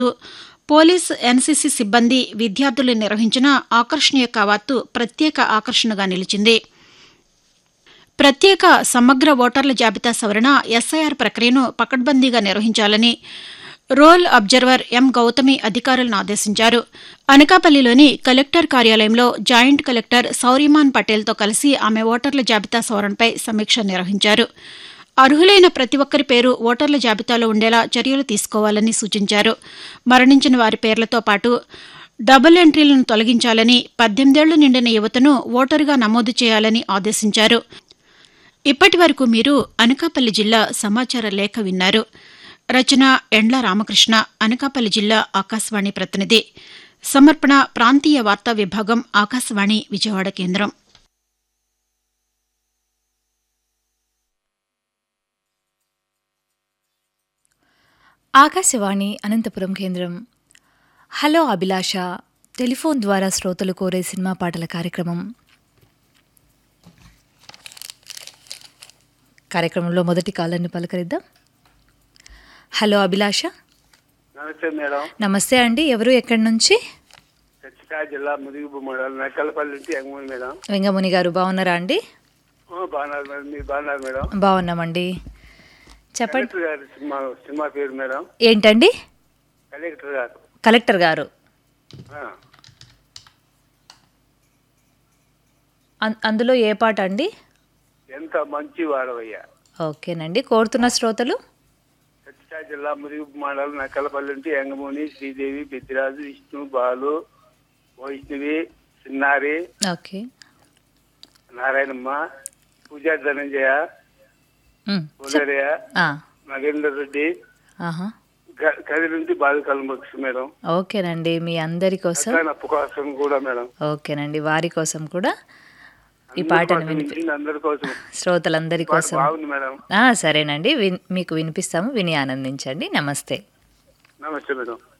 police NCC సిబ్బంది విద్యార్థులు నిర్వహించిన ఆకర్షణీయ కవాతు ప్రత్యేక ఆకర్షణగా నిలిచింది ప్రత్యేక సమగ్ర ఓటర్ల జాబితా సవరణ ఎస్ఐఆర్ ప్రక్రియను పకడ్బందీగా నిర్వహించాలని రోల్ అబ్జర్వర్ ఎం గౌతమి అధికారులను ఆదేశించారు అనకాపల్లిలోని కలెక్టర్ కార్యాలయంలో జాయింట్ కలెక్టర్ సౌరిమాన్ పటేల్తో కలిసి ఆమె ఓటర్ల జాబితా సవరణపై సమీక్ష నిర్వహించారు అర్హులైన ప్రతి ఒక్కరి పేరు ఓటర్ల జాబితాలో ఉండేలా చర్యలు తీసుకోవాలని సూచించారు మరణించిన వారి పేర్లతో పాటు డబుల్ ఎంట్రీలను తొలగించాలని పద్దెనిమిదేళ్లు నిండిన యువతను ఓటరుగా నమోదు చేయాలని ఆదేశించారు ఇప్పటి వరకు మీరు అనకాపల్లి జిల్లా సమాచార లేఖ విన్నారు రచన ఎండ్ల రామకృష్ణ అనకాపల్లి జిల్లా ఆకాశవాణి ప్రతినిధి సమర్పణ ప్రాంతీయ వార్తా విభాగం ఆకాశవాణి విజయవాడ కేంద్రం ఆకాశవాణి అనంతపురం కేంద్రం హలో అభిలాష టెలిఫోన్ ద్వారా శ్రోతలు కోరే సినిమా పాటల కార్యక్రమం కార్యక్రమంలో మొదటి కాలర్ని పలకరిద్దాం హలో అభిలాష నమస్తే మేడం నమస్తే అండి ఎవరు ఎక్కడి నుంచి ఖచ్చితంగా జిల్లా ముదిగుబు మండలం నక్కలపల్లి నుంచి ఎంగమూరి మేడం వెంగముని గారు బాగున్నారా అండి ఓ, బాగున్నారు మేడం మీరు బాగున్నారు మేడం బాగున్నామండి చెప్పండి కలెక్టర్ గారు సినిమా సినిమా పేరు మేడం ఏంటండి కలెక్టర్ గారు కలెక్టర్ గారు ఆ, అన్- అందులో ఏ పాట అండి ఎంత మంచి వాడవయ్యా ఓకేనండి కోరుతున్న శ్రోతలు ఖచ్చితంగా జిల్లా ముదిగుబు మండలం నక్కలపల్లి నుంచి ఎంగమూని శ్రీదేవి పెద్దిరాజు విష్ణు బాలు వైష్ణవి చిన్నారి ఓకే నారాయణమ్మ పూజా ధనంజయ ఉమ్, ఉదయ ఆ, నగేందర్ రెడ్డి ఆహా గ- గది నుంచి బాలికల ముఖ్య మేడం ఓకేనండి మీ అందరి కోసం నప్పు కోసం కూడా మేడం ఓకేనండి వారి కోసం కూడా ఈ పాటను వినిపి వినిపించింది అందరి కోసం శ్రోతలందరి పాట కోసం బాగుంది మేడం ఆ, సరేనండి విన్ మీకు వినిపిస్తాము విని ఆనందించండి నమస్తే నమస్తే మేడం